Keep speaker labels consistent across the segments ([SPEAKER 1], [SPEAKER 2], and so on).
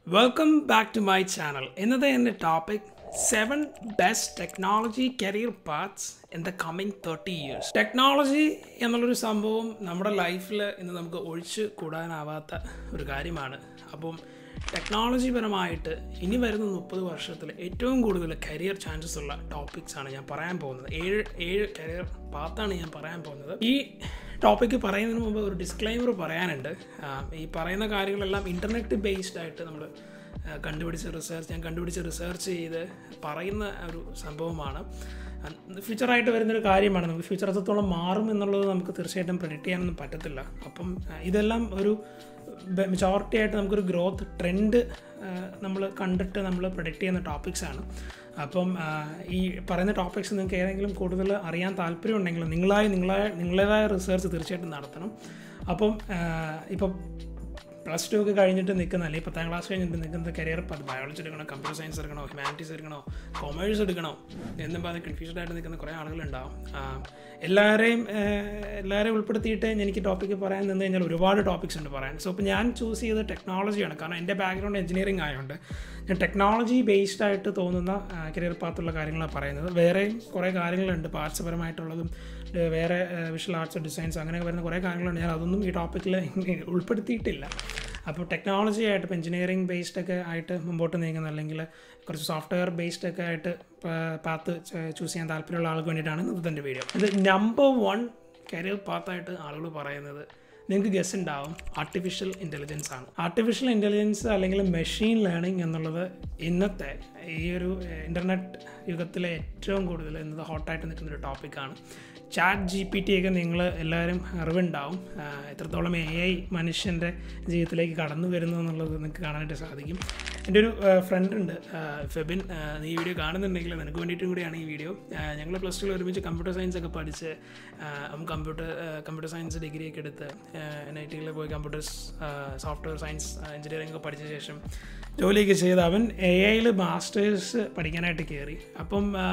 [SPEAKER 1] welcome back to my channel ഇന്നത്തെ എൻ്റെ topic seven best technology career paths in the coming thirty years technology എന്നുള്ളൊരു സംഭവം നമ്മുടെ ലൈഫിൽ ഇന്ന് നമുക്ക് ഒഴിച്ച് കൂടാനാവാത്ത ഒരു കാര്യമാണ് അപ്പം ടെക്നോളജി പരമായിട്ട് ഇനി വരുന്ന മുപ്പത് വർഷത്തിൽ ഏറ്റവും കൂടുതൽ കരിയർ ചാൻസസ് ഉള്ള ടോപ്പിക്സ് ആണ് ഞാൻ പറയാൻ പോകുന്നത് ഏഴ് ഏഴ് കരിയർ പാത്താണ് ഞാൻ പറയാൻ പോകുന്നത് ഈ ടോപ്പിക്ക് പറയുന്നതിന് മുമ്പ് ഒരു ഡിസ്ക്ലൈമർ പറയാനുണ്ട് ആ, ഈ പറയുന്ന കാര്യങ്ങളെല്ലാം ഇൻ്റർനെറ്റ് ബേസ്ഡ് ആയിട്ട് നമ്മൾ കണ്ടുപിടിച്ച റിസർച്ച് ഞാൻ കണ്ടുപിടിച്ച് റിസർച്ച് ചെയ്ത് പറയുന്ന ഒരു സംഭവമാണ് ഫ്യൂച്ചറായിട്ട് വരുന്നൊരു കാര്യമാണ് നമുക്ക് ഫ്യൂച്ചർ എത്രത്തോളം മാറും എന്നുള്ളത് നമുക്ക് തീർച്ചയായിട്ടും പ്രെഡിക്റ്റ് ചെയ്യാനൊന്നും പറ്റത്തില്ല അപ്പം ആ, ഇതെല്ലാം ഒരു മെജോറിറ്റി ആയിട്ട് നമുക്കൊരു ഗ്രോത്ത് ട്രെൻഡ് നമ്മൾ കണ്ടിട്ട് നമ്മൾ പ്രൊഡിക്റ്റ് ചെയ്യുന്ന ടോപ്പിക്സ് ആണ് അപ്പം ആ, ഈ പറയുന്ന ടോപ്പിക്സ് നിങ്ങൾക്ക് ഏതെങ്കിലും കൂടുതൽ അറിയാൻ താല്പര്യമുണ്ടെങ്കിൽ നിങ്ങളായി നിങ്ങളായ നിങ്ങളുടേതായ റിസർച്ച് തീർച്ചയായിട്ടും നടത്തണം അപ്പം ആ, ഇപ്പം പ്ലസ് ടു ഒക്കെ കഴിഞ്ഞിട്ട് നിൽക്കുന്ന അല്ലെങ്കിൽ പത്താം ക്ലാസ് കഴിഞ്ഞിട്ട് നിൽക്കുന്ന കരിയർ ബയോളജി എടുക്കണോ കമ്പ്യൂട്ടർ സയൻസ് എടുക്കണോ ഹ്യൂമാനിറ്റീസ് എടുക്കണോ കൊമേഴ്സ് എടുക്കണോ എന്നും പറഞ്ഞ് കൺഫ്യൂസ്ഡ് ആയിട്ട് നിൽക്കുന്ന കുറേ ആളുകളുണ്ടാവും ആ, എല്ലാവരെയും ആ, എല്ലാവരെയും ഉൾപ്പെടുത്തിയിട്ട് എനിക്ക് ടോപ്പിക്ക് പറയാൻ നിന്ന് കഴിഞ്ഞാൽ ഒരുപാട് ടോപ്പിക്സ് ഉണ്ട് പറയാൻ സോ ഇപ്പോൾ ഞാൻ ചൂസ് ചെയ്തത് ടെക്നോളജിയാണ് കാരണം എൻ്റെ ബാക്ക്ഗ്രൗണ്ട് എഞ്ചിനീയറിംഗ് ആയതുകൊണ്ട് ഞാൻ ടെക്നോളജി ബേസ്ഡ് ആയിട്ട് തോന്നുന്ന കരിയർ പാത്തുള്ള കാര്യങ്ങളാണ് പറയുന്നത് വേറെയും കുറേ കാര്യങ്ങളുണ്ട് പാർട്സ് പരമായിട്ടുള്ളതും ഏഹ് വേറെ വിഷ്വൽ ആർട്സ് ഡിസൈൻസ് അങ്ങനെ വരുന്ന കുറേ കാര്യങ്ങളുണ്ട് ഞാൻ അതൊന്നും ഈ ടോപ്പിക്കിൽ ഉൾപ്പെടുത്തിയിട്ടില്ല അപ്പോൾ ടെക്നോളജി ആയിട്ട് ഇപ്പോൾ എഞ്ചിനീയറിംഗ് ബേസ്ഡ് ഒക്കെ ആയിട്ട് മുമ്പോട്ട് നീങ്ങുന്ന അല്ലെങ്കിൽ കുറച്ച് സോഫ്റ്റ്വെയർ ബേസ്ഡ് ഒക്കെ ആയിട്ട് പാത്ത് ചൂസ് ചെയ്യാൻ താല്പര്യമുള്ള ആൾക്ക് വേണ്ടിയിട്ടാണ് ഇന്നത്തെ എൻ്റെ വീഡിയോ ഇത് നമ്പർ വൺ കരിയർ പാത്തായിട്ട് ആളുകൾ പറയുന്നത് നിങ്ങൾക്ക് ഗസ് ഉണ്ടാവും ആർട്ടിഫിഷ്യൽ ഇൻ്റലിജൻസ് ആണ് ആർട്ടിഫിഷ്യൽ ഇൻ്റലിജൻസ് അല്ലെങ്കിൽ മെഷീൻ ലേണിംഗ് എന്നുള്ളത് ഇന്നത്തെ ഈ ഒരു ഇൻ്റർനെറ്റ് യുഗത്തിലെ ഏറ്റവും കൂടുതൽ ഇന്നത്തെ ഹോട്ടായിട്ട് നിൽക്കുന്ന ഒരു ടോപ്പിക്കാണ് ചാറ്റ് ജി പി ടി ഒക്കെ നിങ്ങൾ എല്ലാവരും അറിവുണ്ടാവും ആ, എത്രത്തോളം എ ഐ മനുഷ്യൻ്റെ ജീവിതത്തിലേക്ക് കടന്നു വരുന്നു എന്നുള്ളത് നിങ്ങൾക്ക് കാണാനായിട്ട് സാധിക്കും എൻ്റെ ഒരു ഫ്രണ്ട് ഉണ്ട് ആ, ഫെബിൻ ആ, നീ ഈ വീഡിയോ കാണുന്നുണ്ടെങ്കിൽ നിനക്ക് വേണ്ടിയിട്ടും കൂടിയാണ് ഈ വീഡിയോ ഞങ്ങൾ പ്ലസ് ടുവിൽ ഒരുമിച്ച് കമ്പ്യൂട്ടർ സയൻസ് ഒക്കെ പഠിച്ച് കമ്പ്യൂട്ടർ കമ്പ്യൂട്ടർ സയൻസ് ഡിഗ്രി ഒക്കെ എടുത്ത് എൻ ഐ ടിയിൽ പോയി കമ്പ്യൂട്ടർ സോഫ്റ്റ്വെയർ സയൻസ് എഞ്ചിനീയറിംഗ് ഒക്കെ പഠിച്ച ശേഷം ജോലിയൊക്കെ ചെയ്ത് അവൻ എ ഐയിൽ മാസ്റ്റേഴ്സ് പഠിക്കാനായിട്ട് കയറി അപ്പം ആ,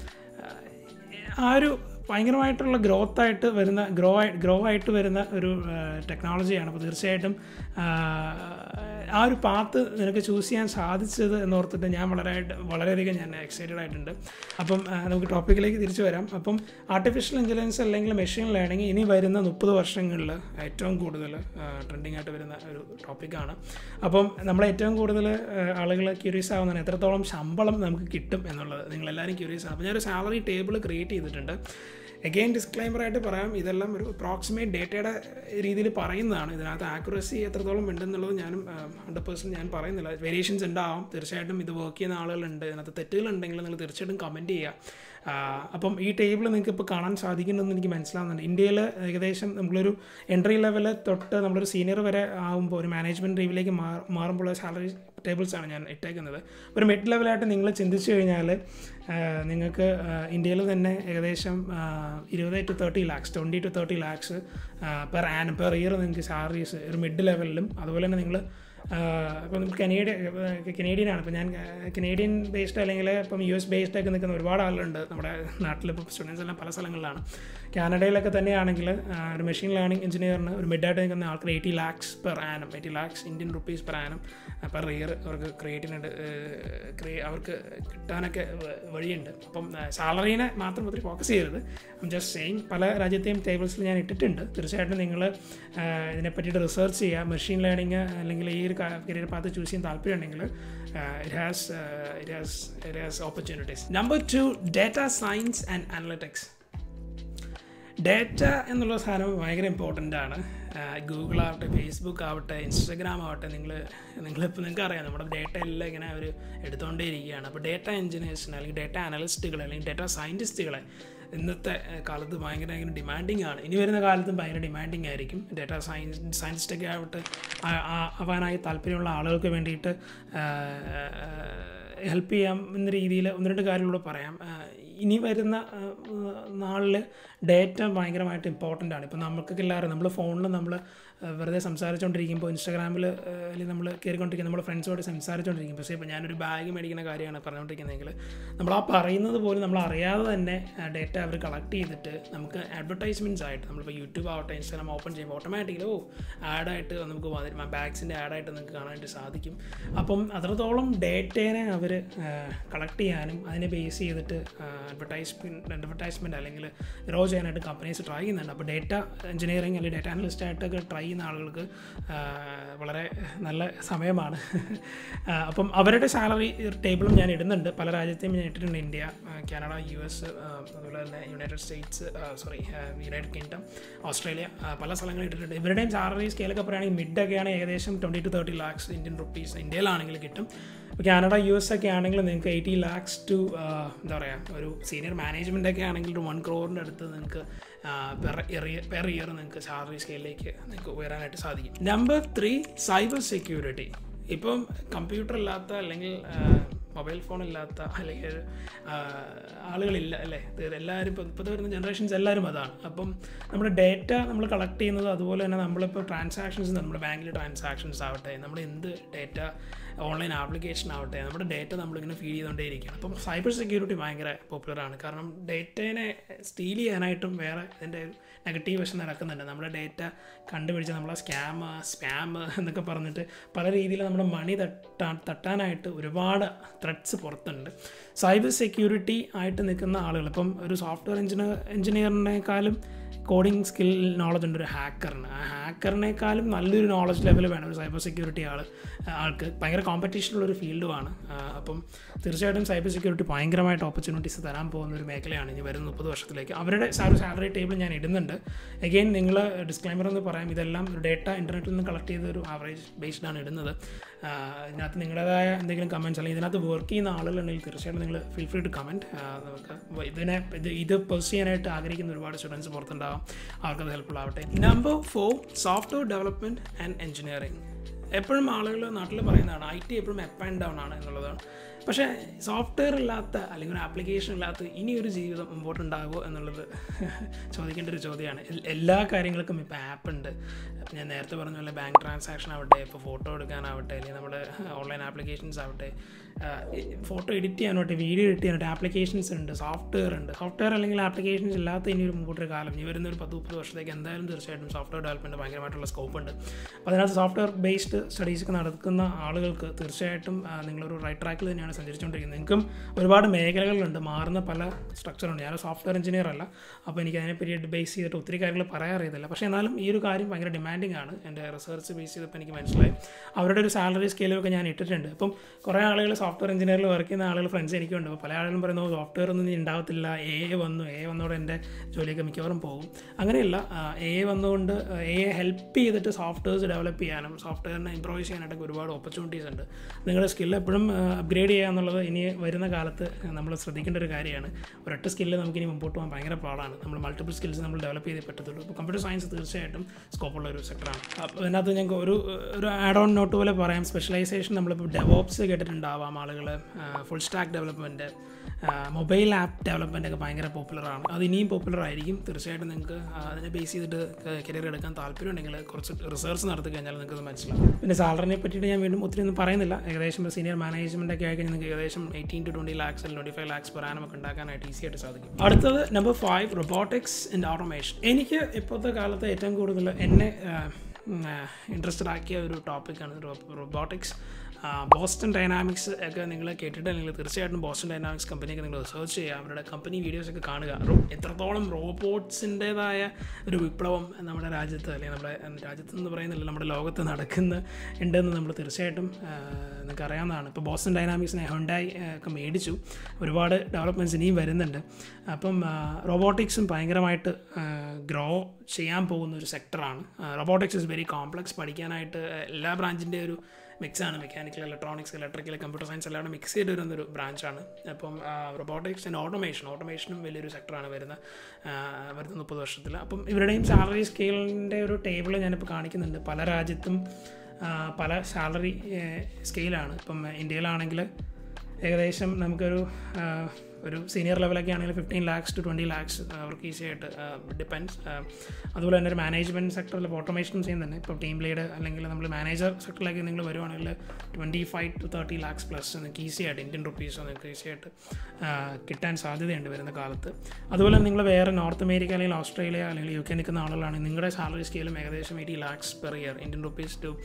[SPEAKER 1] ആ ഒരു ഭയങ്കരമായിട്ടുള്ള ഗ്രോത്ത് ആയിട്ട് വരുന്ന ഗ്രോ ആയി ഗ്രോ ആയിട്ട് വരുന്ന ഒരു ടെക്നോളജിയാണ് അപ്പോൾ തീർച്ചയായിട്ടും ആ, ആ ഒരു പാത്ത് നിനക്ക് ചൂസ് ചെയ്യാൻ സാധിച്ചത് എന്നോർത്തിട്ട് ഞാൻ വളരെ വളരെയധികം ഞാൻ എക്സൈറ്റഡ് ആയിട്ടുണ്ട് അപ്പം ആ, നമുക്ക് ടോപ്പിക്കിലേക്ക് തിരിച്ചു വരാം അപ്പം ആർട്ടിഫിഷ്യൽ ഇൻ്റലിജൻസ് അല്ലെങ്കിൽ മെഷീൻ ലേണിംഗ് ഇനി വരുന്ന മുപ്പത് വർഷങ്ങളിൽ ഏറ്റവും കൂടുതൽ ട്രെൻഡിങ് ആയിട്ട് വരുന്ന ഒരു ടോപ്പിക്കാണ് അപ്പം നമ്മൾ ഏറ്റവും കൂടുതൽ ആളുകൾ ക്യൂരിയസ് ആവുന്നതാണ് എത്രത്തോളം ശമ്പളം നമുക്ക് കിട്ടും എന്നുള്ളത് നിങ്ങളെല്ലാവരും ക്യൂരിയസ് ആണ് അപ്പോൾ ഞാനൊരു സാലറി ടേബിൾ ക്രിയേറ്റ് ചെയ്തിട്ടുണ്ട് എഗെയിൻ ഡിസ്ക്ലൈമർ ആയിട്ട് പറയാം ഇതെല്ലാം ഒരു അപ്രോക്സിമേറ്റ് ഡേറ്റയുടെ രീതിയിൽ പറയുന്നതാണ് ഇതിനകത്ത് ആക്യുറസി എത്രത്തോളം ഉണ്ടെന്നുള്ളത് ഞാനും ഹൺഡ്രഡ് പേഴ്സൻറ്റ് ഞാൻ പറയുന്നില്ല വേരിയേഷൻസ് ഉണ്ടാവും തീർച്ചയായിട്ടും ഇത് വർക്ക് ചെയ്യുന്ന ആളുകളുണ്ട് ഇതിനകത്ത് തെറ്റുകളുണ്ടെങ്കിൽ നിങ്ങൾ തീർച്ചയായിട്ടും കമൻറ്റ് ചെയ്യുക ആ, അപ്പം ഈ ടേബിൾ നിങ്ങൾക്ക് ഇപ്പോൾ കാണാൻ സാധിക്കുന്നുണ്ടെന്ന് എനിക്ക് മനസ്സിലാവുന്നുണ്ട് ഇന്ത്യയിൽ ഏകദേശം നമ്മളൊരു എൻട്രി ലെവൽ തൊട്ട് നമ്മളൊരു സീനിയർ വരെ ആകുമ്പോൾ ഒരു മാനേജ്മെൻറ്റ് ലീവിലേക്ക് മാറുമ്പോൾ സാലറി ടേബിൾസാണ് ഞാൻ ഇട്ടേക്കുന്നത് ഒരു മിഡ് ലെവലായിട്ട് നിങ്ങൾ ചിന്തിച്ചു കഴിഞ്ഞാൽ നിങ്ങൾക്ക് ഇന്ത്യയിൽ തന്നെ ഏകദേശം ഇരുപത് to thirty lakhs twenty to thirty lakhs per annum per year നിങ്ങൾക്ക് സാലറീസ് ഒരു മിഡ് ലെവലിലും അതുപോലെ തന്നെ നിങ്ങൾ ഇപ്പം കനേഡിയൻ കനേഡിയൻ ആണ് ഇപ്പം ഞാൻ കനേഡിയൻ ബേസ്ഡ് അല്ലെങ്കിൽ ഇപ്പം യു എസ് ബേസ്ഡ് ഒക്കെ നിൽക്കുന്ന ഒരുപാട് ആളുകളുണ്ട് നമ്മുടെ നാട്ടിൽ ഇപ്പോൾ സ്റ്റുഡൻസ് എല്ലാം പല സ്ഥലങ്ങളിലാണ് കാനഡയിലൊക്കെ തന്നെയാണെങ്കിൽ ആ, ഒരു മെഷീൻ ലേണിംഗ് എഞ്ചിനീയറിന് ഒരു മിഡായിട്ട് നിൽക്കുന്ന ആൾക്ക് eighty lakhs per annum eighty lakhs Indian rupees per annum per year അവർക്ക് ക്രിയേറ്റിനുണ്ട് അവർക്ക് കിട്ടാനൊക്കെ വ- വഴിയുണ്ട് അപ്പം സാലറീനെ മാത്രം ഒത്തിരി ഫോക്കസ് ചെയ്യരുത് ഐം ജസ്റ്റ് സെയിം പല രാജ്യത്തെയും ടേബിൾസിൽ ഞാൻ ഇട്ടിട്ടുണ്ട് തീർച്ചയായിട്ടും നിങ്ങൾ ഇതിനെ പറ്റിയിട്ട് റിസർച്ച് ചെയ്യുക മെഷീൻ ലേണിംഗ് അല്ലെങ്കിൽ ഈ ഒരു കരിയർ പാത്ത് ചൂസ് ചെയ്യാൻ താല്പര്യമുണ്ടെങ്കിൽ it has it has it has opportunities number two data science and analytics data എന്നുള്ള സാധനം ഭയങ്കര ഇമ്പോർട്ടൻ്റ് ആണ് ഗൂഗിൾ ആവട്ടെ ഫേസ്ബുക്ക് ആവട്ടെ ഇൻസ്റ്റഗ്രാം ആവട്ടെ നിങ്ങൾ നിങ്ങളിപ്പോൾ നിങ്ങൾക്ക് അറിയാം നമ്മുടെ ഡേറ്റ എല്ലാം ഇങ്ങനെ അവർ എടുത്തുകൊണ്ടേ ഇരിക്കുകയാണ് അപ്പോൾ ഡേറ്റ എഞ്ചിനീയേഴ്സിന് അല്ലെങ്കിൽ ഡേറ്റ അനലിസ്റ്റുകൾ അല്ലെങ്കിൽ ഡേറ്റ സയൻറ്റിസ്റ്റുകളെ ഇന്നത്തെ ഏഹ്, കാലത്ത് ഭയങ്കര ഭയങ്കര ഡിമാൻഡിങ് ആണ് ഇനി വരുന്ന കാലത്തും ഭയങ്കര ഡിമാൻഡിങ് ആയിരിക്കും ഡേറ്റ സയൻസ് സയൻറ്റിസ്റ്റൊക്കെ ആവട്ടെ ആ- ആ- ആവാനായി താല്പര്യമുള്ള ആളുകൾക്ക് വേണ്ടിയിട്ട് ഹെൽപ്പ് ചെയ്യാം എന്ന രീതിയിൽ ഒന്ന് രണ്ട് കാര്യങ്ങളൂടെ പറയാം ആ, ഇനി വരുന്ന നാളിൽ ഡേറ്റ ഭയങ്കരമായിട്ട് ഇമ്പോർട്ടൻ്റ് ആണ് ഇപ്പം നമുക്കൊക്കെ എല്ലാവരും നമ്മൾ ഫോണിൽ നമ്മൾ വെറുതെ സംസാരിച്ചുകൊണ്ടിരിക്കുമ്പോൾ ഇൻസ്റ്റാഗ്രാമിൽ അല്ലെങ്കിൽ നമ്മൾ കയറിക്കൊണ്ടിരിക്കുക നമ്മൾ ഫ്രണ്ട്സോട് സംസാരിച്ചുകൊണ്ടിരിക്കും പക്ഷേ ഇപ്പോൾ ഞാനൊരു ബാഗ് മേടിക്കുന്ന കാര്യമാണ് പറഞ്ഞുകൊണ്ടിരിക്കുന്നതെങ്കിൽ നമ്മൾ ആ പറയുന്നത് പോലും നമ്മൾ അറിയാതെ തന്നെ ഡേറ്റ അവർ കളക്ട് ചെയ്തിട്ട് നമുക്ക് അഡ്വർടൈസ്മെൻറ്റ്സ് ആയിട്ട് നമ്മളിപ്പോൾ യൂട്യൂബ് ആവട്ടെ ഇൻസ്റ്റാഗ്രാം ഓപ്പൺ ചെയ്യുമ്പോൾ ഓട്ടോമാറ്റിക്കലി ഓ ആഡായിട്ട് നമുക്ക് വരും ആ ബാഗ്സിൻ്റെ ആഡായിട്ട് നിങ്ങൾക്ക് കാണാനായിട്ട് സാധിക്കും അപ്പം അത്രത്തോളം ഡേറ്റേനെ അവർ കളക്ട് ചെയ്യാനും അതിനെ ബേസ് ചെയ്തിട്ട് അഡ്വർടൈസ്മെൻറ്റ് അഡ്വർടൈസ്മെൻറ്റ് അല്ലെങ്കിൽ ഗ്രോ ചെയ്യാനായിട്ട് കമ്പനീസ് ട്രൈ ചെയ്യുന്നുണ്ട് അപ്പോൾ ഡേറ്റ എഞ്ചിനീയറിംഗ് അല്ലെങ്കിൽ ഡേറ്റ അനലിസ്റ്റ് ആയിട്ടൊക്കെ ട്രൈ ചെയ്യുന്ന ആളുകൾക്ക് വളരെ നല്ല സമയമാണ് അപ്പം അവരുടെ സാലറി ടേബിളും ഞാൻ ഇടുന്നുണ്ട് പല രാജ്യത്തെയും ഞാൻ ഇട്ടിട്ടുണ്ട് ഇന്ത്യ കാനഡ യു എസ് അതുപോലെ തന്നെ United States sorry United Kingdom Australia പല സ്ഥലങ്ങളിൽ ഇട്ടിട്ടുണ്ട് ഇവരുടെയും സാലറി സ്കെയിലൊക്കെ പറയുകയാണെങ്കിൽ മിഡൊക്കെയാണ് ഏകദേശം twenty to thirty lakhs Indian rupees ഇന്ത്യയിലാണെങ്കിൽ കിട്ടും ഇപ്പോൾ കാനഡ യു എസ് ഒക്കെ ആണെങ്കിൽ നിങ്ങൾക്ക് എയ്റ്റി ലാക്സ് ടു എന്താ പറയുക ഒരു സീനിയർ മാനേജ്മെൻ്റ് ഒക്കെ ആണെങ്കിൽ ഒരു വൺ ക്രോറിൻ്റെ അടുത്ത് നിങ്ങൾക്ക് പെർ ഇയർ പെർ ഇയർ നിങ്ങൾക്ക് സാലറി സ്കെയിലേക്ക് നിങ്ങൾക്ക് ഉയരാനായിട്ട് സാധിക്കും നമ്പർ ത്രീ സൈബർ സെക്യൂരിറ്റി ഇപ്പം കമ്പ്യൂട്ടർ ഇല്ലാത്ത അല്ലെങ്കിൽ മൊബൈൽ ഫോൺ ഇല്ലാത്ത അല്ലെങ്കിൽ ആളുകളില്ല അല്ലേ എല്ലാവരും ഇപ്പോൾ ഇപ്പോഴത്തെ വരുന്ന ജനറേഷൻസ് എല്ലാവരും അതാണ് അപ്പം നമ്മുടെ ഡേറ്റ നമ്മൾ കളക്ട് ചെയ്യുന്നത് അതുപോലെ തന്നെ നമ്മളിപ്പോൾ ട്രാൻസാക്ഷൻസ് നമ്മുടെ ബാങ്കിൽ ട്രാൻസാക്ഷൻസ് ആവട്ടെ നമ്മൾ എന്ത് ഡേറ്റ ഓൺലൈൻ ആപ്ലിക്കേഷൻ ആവട്ടെ നമ്മുടെ ഡേറ്റ നമ്മളിങ്ങനെ ഫീഡ് ചെയ്തുകൊണ്ടേയിരിക്കുകയാണ് അപ്പം സൈബർ സെക്യൂരിറ്റി ഭയങ്കര പോപ്പുലറാണ് കാരണം ഡേറ്റേനെ സ്റ്റീൽ ചെയ്യാനായിട്ടും വേറെ ഇതിൻ്റെ നെഗറ്റീവ് വശം നടക്കുന്നുണ്ട് നമ്മുടെ ഡേറ്റ കണ്ടുപിടിച്ച് നമ്മളെ സ്കാം സ്പാം എന്നൊക്കെ പറഞ്ഞിട്ട് പല രീതിയിൽ നമ്മുടെ മണി തട്ടാൻ തട്ടാനായിട്ട് ഒരുപാട് ത്രെഡ്സ് പുറത്തുണ്ട് സൈബർ സെക്യൂരിറ്റി ആയിട്ട് നിൽക്കുന്ന ആളുകൾ ഇപ്പം ഒരു സോഫ്റ്റ്വെയർ എഞ്ചിനീയർ എഞ്ചിനീയറിനേക്കാളും കോഡിംഗ് സ്കിൽ നോളജ് ഉണ്ട് ഒരു ഹാക്കറിന് ആ ഹാക്കറിനേക്കാളും നല്ലൊരു നോളജ് ലെവൽ വേണം ഒരു സൈബർ സെക്യൂരിറ്റി ആൾ ആൾക്ക് ഭയങ്കര കോമ്പറ്റീഷനുള്ള ഒരു ഫീൽഡുമാണ് അപ്പം തീർച്ചയായിട്ടും സൈബർ സെക്യൂരിറ്റി ഭയങ്കരമായിട്ട് ഓപ്പർച്യൂണിറ്റീസ് തരാൻ പോകുന്ന ഒരു മേഖലയാണ് ഇനി വരുന്ന മുപ്പത് വർഷത്തിലേക്ക് അവരുടെ സാലറി സാലറി ടേബിൾ ഞാൻ ഇടുന്നുണ്ട് എഗെയിൻ നിങ്ങൾ ഡിസ്ക്ലൈമർ എന്ന് പറയാം ഇതെല്ലാം ഒരു ഡേറ്റ ഇൻ്റർനെറ്റിൽ നിന്ന് കളക്ട് ചെയ്ത ഒരു ആവറേജ് ബേസ്ഡ് ആണ് ഇടുന്നത് ഇതിനകത്ത് നിങ്ങളുടേതായ എന്തെങ്കിലും കമൻറ്റ്സ് അല്ലെങ്കിൽ ഇതിനകത്ത് വർക്ക് ചെയ്യുന്ന ആളുകളുണ്ടെങ്കിൽ തീർച്ചയായിട്ടും നിങ്ങൾ ഫീൽ ഫ്രീ ടു കമൻറ്റ് നമുക്ക് ഇതിനെ ഇത് ഇത് പെർസ് ചെയ്യാനായിട്ട് ആഗ്രഹിക്കുന്ന ഒരുപാട് സ്റ്റുഡൻസ് പുറത്തുണ്ടാവും അവർക്കത് ഹെൽപ്ഫുൾ ആവട്ടെ number four software development and engineering എപ്പോഴും ആളുകൾ നാട്ടിൽ പറയുന്നതാണ് ഐ ടി എപ്പോഴും അപ്പ് ആൻഡ് ഡൗൺ ആണ് എന്നുള്ളതാണ് പക്ഷേ സോഫ്റ്റ്വെയർ ഇല്ലാത്ത അല്ലെങ്കിൽ ഒരു ആപ്ലിക്കേഷൻ ഇല്ലാത്ത ഇനി ഒരു ജീവിതം മുമ്പോട്ട് ഉണ്ടാകുമോ എന്നുള്ളത് ചോദിക്കേണ്ട ഒരു ചോദ്യമാണ് എല്ലാ കാര്യങ്ങൾക്കും ഇപ്പോൾ ആപ്പ് ഉണ്ട് അപ്പം ഞാൻ നേരത്തെ പറഞ്ഞ പോലെ ബാങ്ക് ട്രാൻസാക്ഷൻ ആവട്ടെ ഇപ്പോൾ ഫോട്ടോ എടുക്കാനാവട്ടെ അല്ലെങ്കിൽ നമ്മുടെ ഓൺലൈൻ ആപ്ലിക്കേഷൻസ് ആവട്ടെ ഫോട്ടോ എഡിറ്റ് ചെയ്യാനാവട്ടെ വീഡിയോ എഡിറ്റ് ചെയ്യാനായിട്ട് ആപ്ലിക്കേഷൻസ് ഉണ്ട് സോഫ്റ്റ്വെയർ ഉണ്ട് സോഫ്റ്റ്വെയർ അല്ലെങ്കിൽ ആപ്ലിക്കേഷൻസ് ഇല്ലാത്ത ഇനി ഒരു മുമ്പോട്ടൊരു കാലം ഇനി വരുന്ന ഒരു പത്ത് മുപ്പത് വർഷത്തേക്ക് എന്തായാലും തീർച്ചയായിട്ടും സോഫ്റ്റ്വെയർ ഡെവലപ്മെൻറ്റ് ഭയങ്കരമായിട്ടുള്ള സ്കോപ്പ് ഉണ്ട് അപ്പോൾ അതിനകത്ത് സോഫ്റ്റ്വെയർ ബേസ്ഡ് സ്റ്റഡീസൊക്കെ നടക്കുന്ന ആളുകൾക്ക് തീർച്ചയായിട്ടും നിങ്ങളൊരു റൈറ്റ് ട്രാക്കിൽ തന്നെയാണ് സഞ്ചരിച്ചുകൊണ്ടിരിക്കുന്നത് നിങ്ങൾക്കും ഒരുപാട് മേഖലകളുണ്ട് മാറുന്ന പല സ്ട്രക്ചറുണ്ട് ഞാൻ സോഫ്റ്റ്വെയർ എഞ്ചിനീയർ അല്ല അപ്പോൾ എനിക്ക് അതിനെപ്പറ്റി ബേസ് ചെയ്തിട്ട് ഒത്തിരി കാര്യങ്ങൾ പറയാൻ അറിയത്തില്ല പക്ഷേ എന്നാലും ഈ ഒരു കാര്യം ഭയങ്കര ഡിമാൻഡിങ് ആണ് എൻ്റെ റിസർച്ച് ബേസ് ചെയ്തപ്പോൾ എനിക്ക് മനസ്സിലായി അവരുടെ ഒരു സാലറി സ്കെയിലൊക്കെ ഞാൻ ഇട്ടിട്ടുണ്ട് അപ്പം കുറേ ആളുകൾ സോഫ്റ്റ്വെയർ എഞ്ചിനീയറിൽ വർക്ക് ചെയ്യുന്ന ആളുകൾ ഫ്രണ്ട്സ് എനിക്കുണ്ട് അപ്പോൾ പല ആളുകളും പറയുന്നു സോഫ്റ്റ്വെയർ ഒന്നും ഉണ്ടാവത്തില്ല എ വന്നു എ വന്നതോടെ എൻ്റെ ജോലിയൊക്കെ മിക്കവാറും പോകും അങ്ങനെയല്ല എ വന്നുകൊണ്ട് എ ഹെൽപ്പ് ചെയ്തിട്ട് സോഫ്റ്റ്വെയർസ് ഡെവലപ്പ് ചെയ്യാനും സോഫ്റ്റ്വെയറിനെ ഇമ്പ്രൂവ് ചെയ്യാനായിട്ടൊക്കെ ഒരുപാട് ഓപ്പർച്യൂണിറ്റീസ് ഉണ്ട് നിങ്ങളുടെ സ്കിൽ എപ്പോഴും അപ്ഗ്രേഡ് ചെയ്യുക എന്നുള്ളത് ഇനി വരുന്ന കാലത്ത് നമ്മൾ ശ്രദ്ധിക്കേണ്ട ഒരു കാര്യമാണ് ഒരൊറ്റ സ്കില്ല് നമുക്ക് ഇനി മുമ്പോട്ട് പോകാൻ ഭയങ്കര പാടാണ് നമ്മൾ മൾട്ടിപ്പിൾ സ്കിൽസ് നമ്മൾ ഡെവലപ്പ് ചെയ്തേ പറ്റത്തുള്ളൂ അപ്പോൾ കമ്പ്യൂട്ടർ സയൻസ് തീർച്ചയായിട്ടും സ്കോപ്പുള്ള ഒരു സെക്ടറാണ് അപ്പോൾ അതിനകത്ത് ഞങ്ങൾക്ക് ഒരു ഒരു ആഡ് ഓൺ നോട്ട് പോലെ പറയാം സ്പെഷ്യലൈസേഷൻ നമ്മളിപ്പോൾ ഡെവോപ്സ് കേട്ടിട്ടുണ്ടാവാം ആളുകൾ full stack development mobile app development ഒക്കെ ഭയങ്കര പോപ്പുലറാണ് അത് ഇനിയും പോപ്പുലർ ആയിരിക്കും തീർച്ചയായിട്ടും നിങ്ങൾക്ക് അതിനെ ബേസ് ചെയ്തിട്ട് കരിയർ എടുക്കാൻ താല്പര്യം ഉണ്ടെങ്കിൽ കുറച്ച് റിസർച്ച് നടത്തി കഴിഞ്ഞാൽ നിങ്ങൾക്ക് അത് മനസ്സിലാവും പിന്നെ സാലറിനെ പറ്റിയിട്ട് ഞാൻ വീണ്ടും ഒത്തിരി ഒന്നും പറയുന്നില്ല ഏകദേശം സീനിയർ മാനേജ്മെൻ്റ് ഒക്കെ ആയി കഴിഞ്ഞാൽ നിങ്ങൾക്ക് ഏകദേശം എയ്റ്റീൻ ടു ട്വൻറ്റി ലാക്സ് അല്ലെങ്കിൽ twenty five lakhs per annum ഒക്കെ ഉണ്ടാക്കാനായിട്ട് ഈസി ആയിട്ട് സാധിക്കും അടുത്തത് number five robotics and automation എനിക്ക് ഇപ്പോഴത്തെ കാലത്ത് ഏറ്റവും കൂടുതൽ എന്നെ ഇൻട്രസ്റ്റഡ് ആക്കിയ ഒരു ടോപ്പിക്കാണ് റോബോട്ടിക്സ് ബോസ്റ്റൺ ഡൈനാമിക്സ് ഒക്കെ നിങ്ങൾ കേട്ടിട്ടുണ്ടെങ്കിൽ തീർച്ചയായിട്ടും ബോസ്റ്റൺ ഡൈനാമിക്സ് കമ്പനിയൊക്കെ നിങ്ങൾ റിസർച്ച് ചെയ്യുക അവരുടെ കമ്പനി വീഡിയോസ് ഒക്കെ കാണുക എത്രത്തോളം റോബോട്ട്സിൻ്റെതായ ഒരു വിപ്ലവം നമ്മുടെ രാജ്യത്ത് അല്ലെങ്കിൽ നമ്മുടെ രാജ്യത്ത് എന്ന് പറയുന്നില്ല നമ്മുടെ ലോകത്ത് നടക്കുന്ന ഉണ്ടെന്ന് നമ്മൾ തീർച്ചയായിട്ടും നിങ്ങൾക്ക് അറിയാവുന്നതാണ് ഇപ്പോൾ ബോസ്റ്റൺ ഡൈനാമിക്സിനെ ഹുണ്ടായി ഒക്കെ മേടിച്ചു ഒരുപാട് ഡെവലപ്മെൻറ്റ്സ് ഇനിയും വരുന്നുണ്ട് അപ്പം റോബോട്ടിക്സും ഭയങ്കരമായിട്ട് ഗ്രോ ചെയ്യാൻ പോകുന്ന ഒരു സെക്ടറാണ് റോബോട്ടിക്സ് ഇസ് വെരി കോംപ്ലക്സ് പഠിക്കാനായിട്ട് എല്ലാ ബ്രാഞ്ചിൻ്റെ ഒരു മിക്സാണ് mechanical electronics electrical computer science എല്ലാം മിക്സ് ചെയ്ത് വരുന്നൊരു ബ്രാഞ്ചാണ് അപ്പം റോബോട്ടിക്സ് ആൻഡ് ഓട്ടോമേഷൻ ഓട്ടോമേഷനും വലിയൊരു സെക്ടറാണ് വരുന്ന വരുന്ന മുപ്പത് വർഷത്തിൽ അപ്പം ഇവരുടെയും സാലറി സ്കെയിലിൻ്റെ ഒരു ടേബിൾ ഞാനിപ്പോൾ കാണിക്കുന്നുണ്ട് പല രാജ്യത്തും പല സാലറി സ്കെയിലാണ് ഇപ്പം ഇന്ത്യയിലാണെങ്കിൽ ഏകദേശം നമുക്കൊരു ഒരു സീനിയർ ലെവലൊക്കെ ആണെങ്കിൽ fifteen lakhs to twenty lakhs അവർക്ക് ഈസി ആയിട്ട് ഡിപ്പെൻസ് അതുപോലെ തന്നെ ഒരു മാനേജ്മെൻറ്റ് സെക്ടറിൽ ഓട്ടോമേഷനും ചെയ്യുന്നുണ്ട് ഇപ്പോൾ ടീം ലീഡ് അല്ലെങ്കിൽ നമ്മൾ മാനേജർ സെക്ടറിലേക്ക് നിങ്ങൾ വരുവാണെങ്കിൽ twenty five to thirty lakhs plus നിങ്ങൾക്ക് ഈസി ആയിട്ട് ഇന്ത്യൻ റുപ്പീസോ നിങ്ങൾക്ക് ഈസി ആയിട്ട് ആ, കിട്ടാൻ സാധ്യതയുണ്ട് വരുന്ന കാലത്ത് അതുപോലെ നിങ്ങൾ വേറെ നോർത്ത് അമേരിക്ക അല്ലെങ്കിൽ ഓസ്ട്രേലിയ അല്ലെങ്കിൽ യു കെ നിൽക്കുന്ന ആളുകളാണ് നിങ്ങളുടെ സാലറി സ്കെയിലും ഏകദേശം eighty lakhs per year Indian rupees to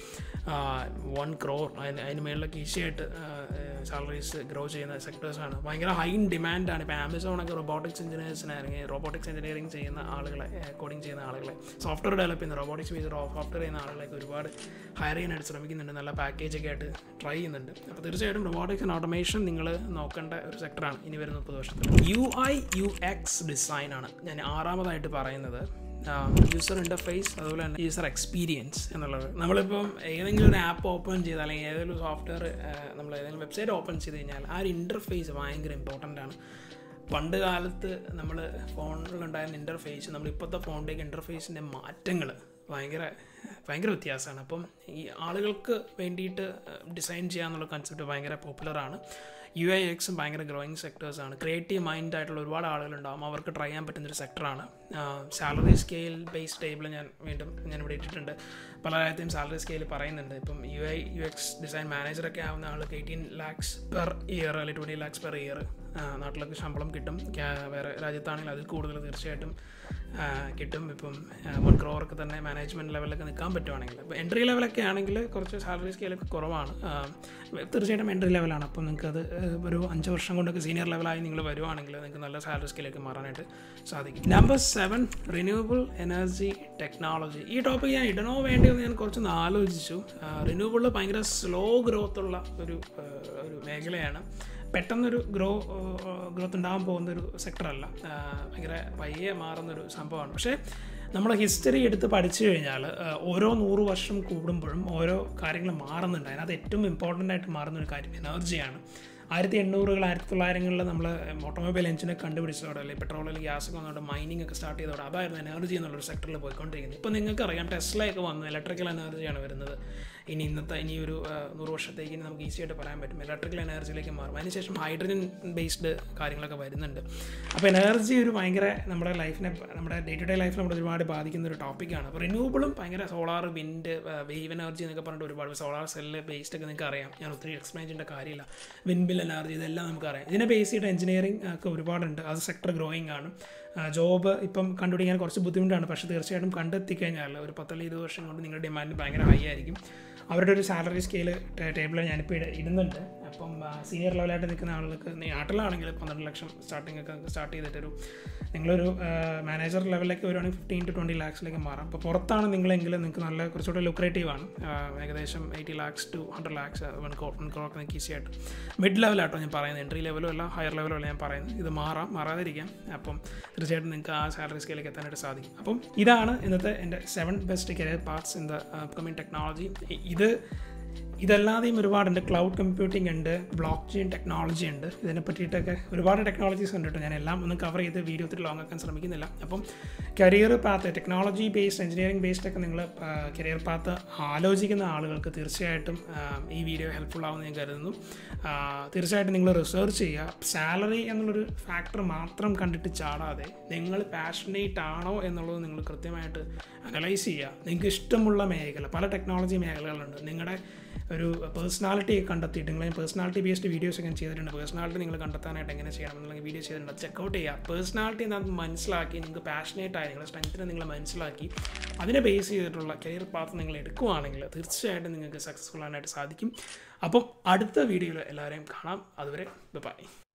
[SPEAKER 1] one crore അതിന് അതിന് മേളിലൊക്കെ ഈസി ആയിട്ട് സാലറീസ് ഗ്രോ ചെയ്യുന്ന സെക്ടേഴ്സാണ് ഭയങ്കര ഹൈ ഇൻ ഡിമാൻഡാണ് ഇപ്പോൾ ആമസോണൊക്കെ റോബോട്ടിക്സ് എഞ്ചിനീയേഴ്സിനെ അല്ലെങ്കിൽ റോബോട്ടിക്സ് എഞ്ചിനീയറിംഗ് ചെയ്യുന്ന ആളുകളെ കോഡിങ് ചെയ്യുന്ന ആളുകളെ സോഫ്റ്റ്വെയർ ഡെവലപ്പ് ചെയ്യുന്ന റോബോട്ടിക്സ് ബേസ് സോഫ്റ്റ്വെയർ ചെയ്യുന്ന ആളുകളൊക്കെ ഒരുപാട് ഹയർ ചെയ്യാനായിട്ട് ശ്രമിക്കുന്നുണ്ട് നല്ല പാക്കേജൊക്കെ ആയിട്ട് ട്രൈ ചെയ്യുന്നുണ്ട് അപ്പോൾ തീർച്ചയായിട്ടും റോബോട്ടിക്സ് ആൻഡ് ഓട്ടോമേഷൻ നിങ്ങൾ നോക്കേണ്ട ഒരു സെക്ടറാണ് ഇനി വരുന്ന മുപ്പത് വർഷത്തിൽ യു ഐ യു എക്സ് ഡിസൈനാണ് ഞാൻ ആറാമതായിട്ട് പറയുന്നത് യൂസർ ഇൻ്റർഫേസ് അതുപോലെ തന്നെ യൂസർ എക്സ്പീരിയൻസ് എന്നുള്ളത് നമ്മളിപ്പം ഏതെങ്കിലും ഒരു ആപ്പ് ഓപ്പൺ ചെയ്ത് അല്ലെങ്കിൽ ഏതെങ്കിലും സോഫ്റ്റ്വെയർ നമ്മൾ ഏതെങ്കിലും വെബ്സൈറ്റ് ഓപ്പൺ ചെയ്ത് കഴിഞ്ഞാൽ ആ ഒരു ഇൻ്റർഫേസ് ഭയങ്കര ഇമ്പോർട്ടൻ്റ് ആണ് പണ്ട് കാലത്ത് നമ്മൾ ഫോണിലുണ്ടായിരുന്ന ഇൻ്റർഫേസ് നമ്മൾ ഇപ്പോഴത്തെ ഫോണിലേക്ക് ഇൻ്റർഫേസിൻ്റെ മാറ്റങ്ങൾ ഭയങ്കര ഭയങ്കര വ്യത്യാസമാണ് അപ്പം ഈ ആളുകൾക്ക് വേണ്ടിയിട്ട് ഡിസൈൻ ചെയ്യാന്നുള്ള കൺസെപ്റ്റ് ഭയങ്കര പോപ്പുലറാണ് യു ഐ എക്സും ഭയങ്കര ഗ്രോയിങ് സെക്ടേഴ്സാണ് ക്രിയേറ്റീവ് മൈൻഡ് ആയിട്ടുള്ള ഒരുപാട് ആളുകളുണ്ടാവും അവർക്ക് ട്രൈ ചെയ്യാൻ പറ്റുന്നൊരു സെക്ടറാണ് സാലറി സ്കെയിൽ ബേസ് ടേബിൾ ഞാൻ വീണ്ടും ഞാൻ ഇവിടെ ഇട്ടിട്ടുണ്ട് പല കാര്യത്തെയും സാലറി സ്കെയിൽ പറയുന്നുണ്ട് ഇപ്പം U I U X design മാനേജറൊക്കെ ആവുന്ന ആൾക്ക് എയ്റ്റീൻ ലാക്സ് പെർ ഇയർ അല്ലെങ്കിൽ ട്വൻറ്റി ലാക്സ് പെർ ഇയർ നാട്ടിലൊക്കെ ശമ്പളം കിട്ടും ക്യാ- വേറെ രാജ്യത്താണെങ്കിൽ അതിൽ കൂടുതൽ തീർച്ചയായിട്ടും ആ, കിട്ടും ഇപ്പം വൺ ക്രോർക്ക് തന്നെ മാനേജ്മെൻറ്റ് ലെവലിലൊക്കെ നിൽക്കാൻ പറ്റുവാണെങ്കിൽ ഇപ്പോൾ എൻട്രി ലെവലൊക്കെ ആണെങ്കിൽ കുറച്ച് സാലറി സ്കെയിലൊക്കെ കുറവാണ് ആ, തീർച്ചയായിട്ടും എൻട്രി ലെവലാണ് അപ്പോൾ നിങ്ങൾക്ക് അത് ഒരു അഞ്ച് വർഷം കൊണ്ടൊക്കെ സീനിയർ ലെവലായി നിങ്ങൾ വരുവാണെങ്കിൽ നിങ്ങൾക്ക് നല്ല സാലറി സ്കെയിലേക്ക് മാറാനായിട്ട് സാധിക്കും number seven renewable energy technology ഈ ടോപ്പിക് ഞാൻ ഇടണോ വേണ്ടിയോ എന്ന് ഞാൻ കുറച്ചൊന്ന് ആലോചിച്ചു റിന്യൂവബിൾ ഭയങ്കര സ്ലോ ഗ്രോത്ത് ഉള്ള ഒരു ആ, ഒരു മേഖലയാണ് പെട്ടെന്നൊരു ഗ്രോ ഗ്രോത്ത് ഉണ്ടാകാൻ പോകുന്ന ഒരു സെക്ടറല്ല ഭയങ്കര പയ്യെ മാറുന്നൊരു സംഭവമാണ് പക്ഷേ നമ്മൾ ഹിസ്റ്ററി എടുത്ത് പഠിച്ചു കഴിഞ്ഞാൽ ആ, ഓരോ നൂറ് വർഷം കൂടുമ്പോഴും ഓരോ കാര്യങ്ങൾ മാറുന്നുണ്ട് അതിനകത്ത് ഏറ്റവും ഇമ്പോർട്ടൻ്റ് ആയിട്ട് മാറുന്ന ഒരു കാര്യം എനർജിയാണ് ആയിരത്തി എണ്ണൂറുകൾ ആയിരത്തി തൊള്ളായിരങ്ങളിൽ നമ്മൾ ഓട്ടോമൊബൈൽ എഞ്ചിനെ കണ്ടുപിടിച്ചതോടെ അല്ലെങ്കിൽ പെട്രോൾ അല്ലെങ്കിൽ ഗ്യാസ് ഒക്കെ വന്നതോടെ മൈനിങ് ഒക്കെ സ്റ്റാർട്ട് ചെയ്തതോടെ അതായിരുന്നു എനർജി എന്നുള്ളൊരു സെക്ടറിൽ പോയിക്കൊണ്ടിരിക്കുന്നത് ഇപ്പോൾ നിങ്ങൾക്കറിയാം ടെസ്ലയൊക്കെ വന്നു ഇലക്ട്രിക്കൽ എനർജിയാണ് വരുന്നത് ഇനി ഇന്നത്തെ ഇനി ഒരു ആ, നൂറ് വർഷത്തേക്ക് ഇനി നമുക്ക് ഈസി ആയിട്ട് പറയാൻ പറ്റും ഇലക്ട്രിക്കൽ എനർജിയിലേക്ക് മാറും അതിനുശേഷം ഹൈഡ്രജൻ ബേസ്ഡ് കാര്യങ്ങളൊക്കെ വരുന്നുണ്ട് അപ്പോൾ എനർജി ഒരു ഭയങ്കര നമ്മുടെ ലൈഫിനെ നമ്മുടെ ഡേ ടു ഡേ ലൈഫിൽ നമ്മുടെ ഒരുപാട് ബാധിക്കുന്ന ഒരു ടോപ്പിക്കാണ് അപ്പോൾ റിന്യൂവബിളും ഭയങ്കര സോളാർ വിൻഡ് വേവ് എനർജി എന്നൊക്കെ പറഞ്ഞിട്ട് ഒരുപാട് സോളാർ സെല്ല് ബേസ്ഡ് ഒക്കെ നിങ്ങൾക്ക് അറിയാം ഞാൻ ഒത്തിരി എക്സ്പ്ലെയിൻ ചെയ്യേണ്ട കാര്യമില്ല വിൻബിൽ എനർജി ഇതെല്ലാം നമുക്കറിയാം ഇതിനെ ബേസ് ചെയ്തിട്ട് എഞ്ചിനീയറിംഗ് ഒക്കെ ഒരുപാടുണ്ട് അത് സെക്ടർ ഗ്രോയിങ് ആണ് ജോബ് ഇപ്പം കണ്ടുപിടിക്കാൻ കുറച്ച് ബുദ്ധിമുട്ടാണ് പക്ഷേ തീർച്ചയായിട്ടും കണ്ടെത്തി കഴിഞ്ഞാൽ ഒരു പത്തല്ല ഇരുപത് വർഷം കൊണ്ട് നിങ്ങളുടെ ഡിമാൻഡ് ഭയങ്കര ഹൈ ആയിരിക്കും അവരുടെ ഒരു സാലറി സ്കെയിൽ ടേബിളിൽ ഞാനിപ്പോൾ ഇട- ഇടുന്നുണ്ട് അപ്പം സീനിയർ ലെവലായിട്ട് നിൽക്കുന്ന ആളുകൾക്ക് നീ- നാട്ടിലാണെങ്കിൽ പന്ത്രണ്ട് ലക്ഷം സ്റ്റാർട്ടിംഗ് ഒക്കെ സ്റ്റാർട്ട് ചെയ്തിട്ടൊരു നിങ്ങളൊരു മാനേജർ ലെവലിലേക്ക് വരുവാണെങ്കിൽ ഫിഫ്റ്റീൻ ടു ട്വൻറ്റി ലാക്സിലേക്ക് മാറാം അപ്പോൾ പുറത്താണ് നിങ്ങളെങ്കിൽ നിങ്ങൾക്ക് നല്ല കുറച്ചുകൂടെ ലുക്രേറ്റീവ് ആണ് ആ, ഏകദേശം eighty lakhs to hundred lakhs one crore one ക്രോർക്ക് നിങ്ങൾക്ക് ഈസി ആയിട്ട് മിഡ് ലെവലാട്ടോ ഞാൻ പറയുന്നത് എൻട്രി ലെവലും അല്ല ഹയർ ലെവലും അല്ല ഞാൻ പറയുന്നത് ഇത് മാറാം മാറാതിരിക്കാം അപ്പം തീർച്ചയായിട്ടും നിങ്ങൾക്ക് ആ സാലറി സ്കെയിലേക്ക് എത്താനായിട്ട് സാധിക്കും അപ്പം ഇതാണ് ഇന്നത്തെ എൻ്റെ seven best career parts in the upcoming technology ഇത് ഇതല്ലാതെയും ഒരുപാടുണ്ട് ക്ലൗഡ് കമ്പ്യൂട്ടിംഗ് ഉണ്ട് ബ്ലോക്ക് ചെയിൻ ടെക്നോളജി ഉണ്ട് ഇതിനെ പറ്റിയിട്ടൊക്കെ ഒരുപാട് ടെക്നോളജീസ് ഉണ്ട് കേട്ടോ ഞാൻ എല്ലാം ഒന്നും കവർ ചെയ്ത് വീഡിയോ ഒത്തിരി ലോങ് ആക്കാൻ ശ്രമിക്കുന്നില്ല അപ്പം career path technology based engineering based ഒക്കെ നിങ്ങൾ കരിയർ പാത്ത് ആലോചിക്കുന്ന ആളുകൾക്ക് തീർച്ചയായിട്ടും ആ, ഈ വീഡിയോ ഹെൽപ്ഫുൾ ആവുമെന്ന് ഞാൻ കരുതുന്നു ആ, തീർച്ചയായിട്ടും നിങ്ങൾ റിസർച്ച് ചെയ്യുക സാലറി എന്നുള്ളൊരു ഫാക്ടർ മാത്രം കണ്ടിട്ട് ചാടാതെ നിങ്ങൾ പാഷനേറ്റ് ആണോ എന്നുള്ളത് നിങ്ങൾ കൃത്യമായിട്ട് അനലൈസ് ചെയ്യുക നിങ്ങൾക്ക് ഇഷ്ടമുള്ള മേഖല പല ടെക്നോളജി മേഖലകളുണ്ട് നിങ്ങളുടെ ഒരു പേഴ്സണാലിറ്റി കണ്ടെത്തിയിട്ട് നിങ്ങൾ പേഴ്സണാലിറ്റി ബേസ്ഡ് വീഡിയോസ് ഒക്കെ ഞാൻ ചെയ്തിട്ടുണ്ട് പേഴ്സണാലിറ്റി നിങ്ങൾ കണ്ടെത്താനായിട്ട് എങ്ങനെ ചെയ്യണം എന്നുള്ള വീഡിയോ ചെയ്തിട്ടുണ്ട് ചെക്കൗട്ട് ചെയ്യുക പേഴ്സണാലിറ്റി എന്നാൽ മനസ്സിലാക്കി നിങ്ങൾക്ക് പാഷനേറ്റ് ആയി നിങ്ങളുടെ സ്ട്രെങ്ത്തിനെ നിങ്ങൾ മനസ്സിലാക്കി അതിനെ ബേസ് ചെയ്തിട്ടുള്ള കരിയർ പാത്ത് നിങ്ങൾ എടുക്കുവാണെങ്കിൽ തീർച്ചയായിട്ടും നിങ്ങൾക്ക് സക്സസ്ഫുൾ ആകാനായിട്ട് സാധിക്കും അപ്പം അടുത്ത വീഡിയോയിൽ എല്ലാവരെയും കാണാം അതുവരെ ബൈ